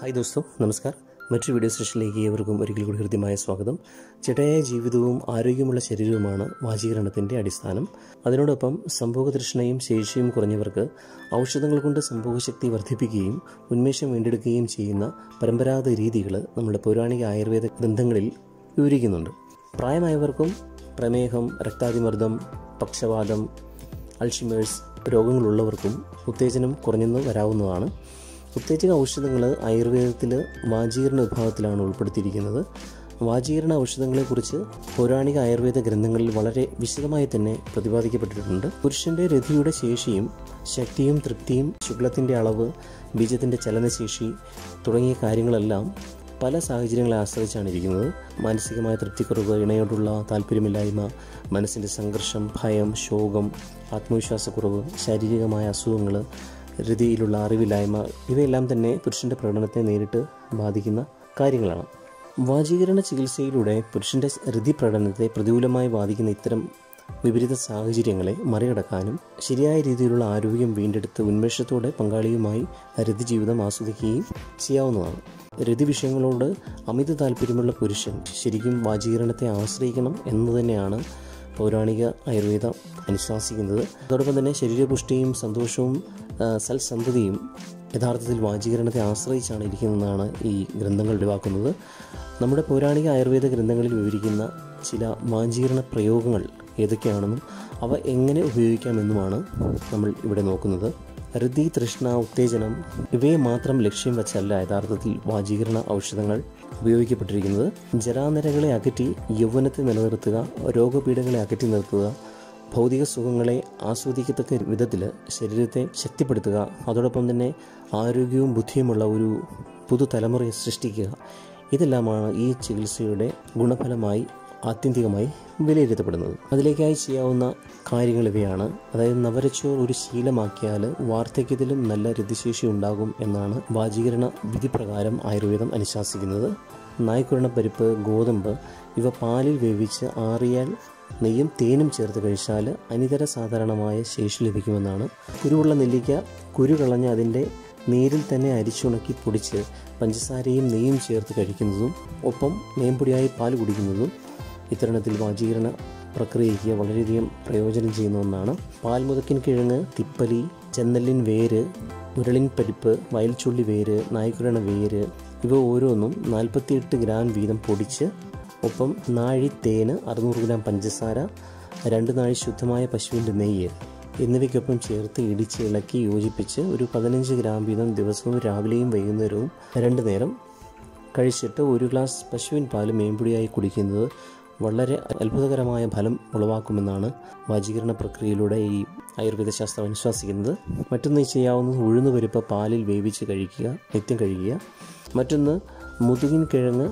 hi ദോസ്തോ നമസ്കാർ മറ്റൊരു video സെഷനിലേക്ക് ഏവർക്കും ഒരിക്കൽ കൂടി ഹൃദ്യമായ സ്വാഗതം ചിട്ടയായ ജീവിതവും ആരോഗ്യമുള്ള ശരീരവുമാണ് വാചീകരണത്തിൻ്റെ അടിസ്ഥാനം അതിനോടൊപ്പം സംഭോഗതൃഷ്ണയും ശേഷിയും കുറഞ്ഞവർക്ക് ഔഷധങ്ങൾ കൊണ്ട് സംഭോഗശക്തി വർദ്ധിപ്പിക്കുകയും ഉന്മേഷം വീണ്ടെടുക്കുകയും ചെയ്യുന്ന പരമ്പരാഗത രീതികൾ നമ്മുടെ പൗരാണിക ആയുർവേദ ഗ്രന്ഥങ്ങളിൽ വിവരിക്കുന്നുണ്ട് പ്രായമായവർക്കും പ്രമേഹം രക്താതിമർദ്ദം പക്ഷവാതം അൾഷിമേഴ്സ് രോഗങ്ങളുള്ളവർക്കും ഉത്തേജനം കുറഞ്ഞെന്ന് വരാവുന്നതാണ് ഉത്തേജക ഔഷധങ്ങൾ ആയുർവേദത്തിൽ വാചീകരണ വിഭാഗത്തിലാണ് ഉൾപ്പെടുത്തിയിരിക്കുന്നത് വാചീകരണ ഔഷധങ്ങളെക്കുറിച്ച് പൗരാണിക ആയുർവേദ ഗ്രന്ഥങ്ങളിൽ വളരെ വിശദമായി തന്നെ പ്രതിപാദിക്കപ്പെട്ടിട്ടുണ്ട് പുരുഷന്റെ രതിയുടെ ശേഷിയും ശക്തിയും തൃപ്തിയും ശുക്ലത്തിൻ്റെ അളവ് ബീജത്തിൻ്റെ ചലനശേഷി തുടങ്ങിയ കാര്യങ്ങളെല്ലാം പല സാഹചര്യങ്ങളെ ആശ്രയിച്ചാണ് ഇരിക്കുന്നത് മാനസികമായ തൃപ്തിക്കുറവ് ഇണയോടുള്ള താല്പര്യമില്ലായ്മ മനസ്സിൻ്റെ സംഘർഷം ഭയം ശോകം ആത്മവിശ്വാസക്കുറവ് ശാരീരികമായ അസുഖങ്ങൾ രതിയിലുള്ള അറിവില്ലായ്മ ഇവയെല്ലാം തന്നെ പുരുഷൻ്റെ പ്രകടനത്തെ നേരിട്ട് ബാധിക്കുന്ന കാര്യങ്ങളാണ് വാചീകരണ ചികിത്സയിലൂടെ പുരുഷൻ്റെ രതി പ്രകടനത്തെ പ്രതികൂലമായി ബാധിക്കുന്ന ഇത്തരം വിപരീത സാഹചര്യങ്ങളെ മറികടക്കാനും ശരിയായ രീതിയിലുള്ള ആരോഗ്യം വീണ്ടെടുത്ത് ഉന്മേഷത്തോടെ പങ്കാളിയുമായി രതി ജീവിതം ആസ്വദിക്കുകയും ചെയ്യാവുന്നതാണ് രതി വിഷയങ്ങളോട് അമിത താല്പര്യമുള്ള പുരുഷൻ ശരിക്കും വാചീകരണത്തെ ആശ്രയിക്കണം എന്ന് തന്നെയാണ് പൗരാണിക ആയുർവേദം അനുശാസിക്കുന്നത് അതോടൊപ്പം തന്നെ ശരീരപുഷ്ടിയും സന്തോഷവും ആ, സൽസന്ധതയും യഥാർത്ഥത്തിൽ വാചീകരണത്തെ ആശ്രയിച്ചാണ് ഇരിക്കുന്നതെന്നാണ് ഈ ഗ്രന്ഥങ്ങൾ ഒഴിവാക്കുന്നത് നമ്മുടെ പൗരാണിക ആയുർവേദ ഗ്രന്ഥങ്ങളിൽ വിവരിക്കുന്ന ചില വാചീകരണ പ്രയോഗങ്ങൾ ഏതൊക്കെയാണെന്നും അവ എങ്ങനെ ഉപയോഗിക്കാമെന്നുമാണ് നമ്മൾ ഇവിടെ നോക്കുന്നത് ഹൃതി തൃഷ്ണ ഉത്തേജനം ഇവയെ മാത്രം ലക്ഷ്യം വെച്ചല്ല യഥാർത്ഥത്തിൽ വാചീകരണ ഔഷധങ്ങൾ ഉപയോഗിക്കപ്പെട്ടിരിക്കുന്നത് ജരാനരകളെ അകറ്റി യൗവനത്തെ നിലനിർത്തുക രോഗപീഠങ്ങളെ അകറ്റി നിർത്തുക ഭൗതിക സുഖങ്ങളെ ആസ്വദിക്കത്തക്ക വിധത്തിൽ ശരീരത്തെ ശക്തിപ്പെടുത്തുക അതോടൊപ്പം തന്നെ ആരോഗ്യവും ബുദ്ധിയുമുള്ള ഒരു പുതുതലമുറയെ സൃഷ്ടിക്കുക ഇതെല്ലാമാണ് ഈ ചികിത്സയുടെ ഗുണഫലമായി ആത്യന്തികമായി വിലയിരുത്തപ്പെടുന്നത് അതിലേക്കായി ചെയ്യാവുന്ന കാര്യങ്ങൾ ഇവയാണ് അതായത് നവരച്ചോർ ഒരു ശീലമാക്കിയാൽ വാർദ്ധക്യത്തിലും നല്ല രതിശേഷി ഉണ്ടാകും എന്നാണ് വാചീകരണ വിധിപ്രകാരം ആയുർവേദം അനുശാസിക്കുന്നത് നായ്ക്കുരണപ്പരിപ്പ് ഗോതമ്പ് ഇവ പാലിൽ വേവിച്ച് ആറിയാൽ നെയ്യും തേനും ചേർത്ത് കഴിച്ചാൽ അനിതര സാധാരണമായ ശേഷി ലഭിക്കുമെന്നാണ് കുരുവുള്ള നെല്ലിക്ക കുരു കളഞ്ഞ് അതിൻ്റെ നീരിൽ തന്നെ അരിച്ചുണക്കി പൊടിച്ച് പഞ്ചസാരയും നെയ്യും ചേർത്ത് കഴിക്കുന്നതും ഒപ്പം മേമ്പൊടിയായി പാൽ കുടിക്കുന്നതും ഇത്തരണത്തിൽ വാചീകരണ പ്രക്രിയയ്ക്ക് വളരെയധികം പ്രയോജനം ചെയ്യുന്ന ഒന്നാണ് പാൽമുതക്കിൻ കിഴങ്ങ് തിപ്പലി ചെന്നല്ലിൻ വേര് ഉരുളിൻ പരിപ്പ് വയൽച്ചുള്ളി വേര് നായ്ക്കുരണ വേര് ഇവ ഓരോന്നും നാൽപ്പത്തിയെട്ട് ഗ്രാം വീതം പൊടിച്ച് ഒപ്പം നാഴി തേന് അറുന്നൂറ് ഗ്രാം പഞ്ചസാര രണ്ട് നാഴി ശുദ്ധമായ പശുവിൻ്റെ നെയ്യ് എന്നിവയ്ക്കൊപ്പം ചേർത്ത് ഇടിച്ച് ഇളക്കി യോജിപ്പിച്ച് ഒരു പതിനഞ്ച് ഗ്രാം വീതം ദിവസവും രാവിലെയും വൈകുന്നേരവും രണ്ട് നേരം കഴിച്ചിട്ട് ഒരു ഗ്ലാസ് പശുവിൻ പാല് മേമ്പൊടിയായി കുടിക്കുന്നത് വളരെ അത്ഭുതകരമായ ഫലം ഉളവാക്കുമെന്നാണ് വാചീകരണ പ്രക്രിയയിലൂടെ ഈ ആയുർവേദ ശാസ്ത്രം അനുശാസിക്കുന്നത് മറ്റൊന്ന് ചെയ്യാവുന്നത് ഉഴുന്ന് പരിപ്പ് പാലിൽ വേവിച്ച് കഴിക്കുക നിത്യം കഴിക്കുക മറ്റൊന്ന് മുതുകിൻ കിഴങ്ങ്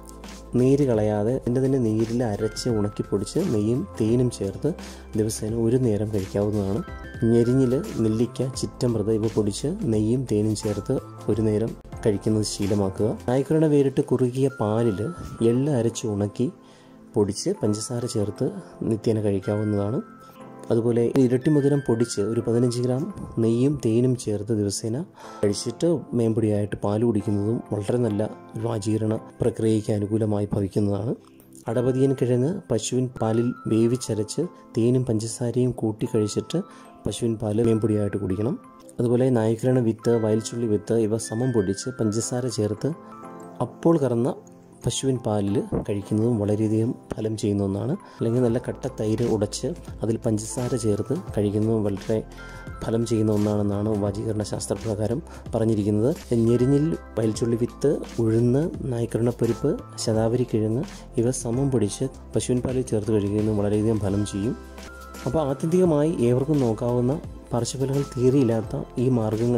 നീര് കളയാതെ അതിൻ്റെ തന്നെ നീരിൽ അരച്ച് ഉണക്കി പൊടിച്ച് നെയ്യും തേനും ചേർത്ത് ദിവസേന ഒരു നേരം കഴിക്കാവുന്നതാണ് ഞെരിഞ്ഞിൽ നെല്ലിക്ക ചിറ്റമൃത ഇവ പൊടിച്ച് നെയ്യും തേനും ചേർത്ത് ഒരു നേരം കഴിക്കുന്നത് ശീലമാക്കുക നായ്ക്കുരണ വേരിട്ട് കുറുകിയ പാലിൽ എള്ള് അരച്ച് ഉണക്കി പൊടിച്ച് പഞ്ചസാര ചേർത്ത് നിത്യേന കഴിക്കാവുന്നതാണ് അതുപോലെ ഇരട്ടി മധുരം പൊടിച്ച് ഒരു പതിനഞ്ച് ഗ്രാം നെയ്യും തേനും ചേർത്ത് ദിവസേന കഴിച്ചിട്ട് മേമ്പൊടിയായിട്ട് പാൽ കുടിക്കുന്നതും വളരെ നല്ല വാചീകരണ പ്രക്രിയയ്ക്ക് അനുകൂലമായി ഭവിക്കുന്നതാണ് അടപതിയൻ കിഴങ്ങ് പശുവിൻ പാലിൽ വേവിച്ചരച്ച് തേനും പഞ്ചസാരയും കൂട്ടി കഴിച്ചിട്ട് പശുവിൻ പാല് മേമ്പൊടിയായിട്ട് കുടിക്കണം അതുപോലെ നായ്ക്കരണ വിത്ത് വയൽച്ചുള്ളി വിത്ത് ഇവ സമം പൊടിച്ച് പഞ്ചസാര ചേർത്ത് അപ്പോൾ കറന്ന പശുവിൻ പാലിൽ കഴിക്കുന്നതും വളരെയധികം ഫലം ചെയ്യുന്ന ഒന്നാണ് അല്ലെങ്കിൽ നല്ല കട്ട തൈര് ഉടച്ച് അതിൽ പഞ്ചസാര ചേർത്ത് കഴിക്കുന്നതും വളരെ ഫലം ചെയ്യുന്ന ഒന്നാണെന്നാണ് വാചീകരണ ശാസ്ത്രപ്രകാരം പറഞ്ഞിരിക്കുന്നത് ഞെരിഞ്ഞിൽ വയൽച്ചുള്ളി വിത്ത് ഉഴുന്ന് നായ്ക്കരണപ്പരിപ്പ് ശതാവരി കിഴങ്ങ് ഇവ സമം പൊടിച്ച് പശുവിൻ പാലിൽ ചേർത്ത് കഴിക്കുന്നതും വളരെയധികം ഫലം ചെയ്യും അപ്പോൾ ആത്യന്തികമായി ഏവർക്കും നോക്കാവുന്ന പാർശ്വഫലങ്ങൾ തീരെയില്ലാത്ത ഈ മാർഗങ്ങൾ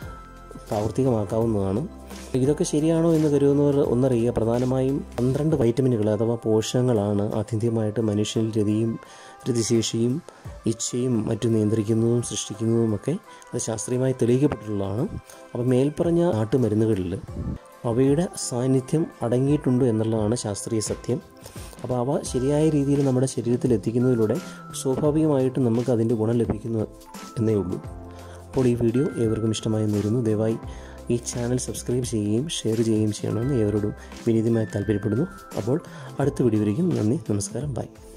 പ്രാവർത്തികമാക്കാവുന്നതാണ് ഇതൊക്കെ ശരിയാണോ എന്ന് കരുതുന്നവർ ഒന്നറിയുക പ്രധാനമായും പന്ത്രണ്ട് വൈറ്റമിനുകൾ അഥവാ പോഷകങ്ങളാണ് ആത്യന്തികമായിട്ട് മനുഷ്യനിൽ രതിയും രതിശേഷിയും ഇച്ഛയും മറ്റും നിയന്ത്രിക്കുന്നതും സൃഷ്ടിക്കുന്നതുമൊക്കെ അത് ശാസ്ത്രീയമായി തെളിയിക്കപ്പെട്ടിട്ടുള്ളതാണ് അപ്പോൾ മേൽപ്പറഞ്ഞ നാട്ടുമരുന്നുകളിൽ അവയുടെ സാന്നിധ്യം അടങ്ങിയിട്ടുണ്ട് എന്നുള്ളതാണ് ശാസ്ത്രീയ സത്യം അപ്പോൾ അവ ശരിയായ രീതിയിൽ നമ്മുടെ ശരീരത്തിൽ എത്തിക്കുന്നതിലൂടെ സ്വാഭാവികമായിട്ടും നമുക്ക് അതിൻ്റെ ഗുണം ലഭിക്കുന്നു എന്നേ ഉള്ളൂ അപ്പോൾ ഈ വീഡിയോ ഏവർക്കും ഇഷ്ടമായി വരുന്നു ദയവായി ഈ ചാനൽ സബ്സ്ക്രൈബ് ചെയ്യുകയും ഷെയർ ചെയ്യുകയും ചെയ്യണമെന്ന് ഏവരോടും വിനീതമായി താല്പര്യപ്പെടുന്നു അപ്പോൾ അടുത്ത വീഡിയോയിലേക്കും നന്ദി നമസ്കാരം ബൈ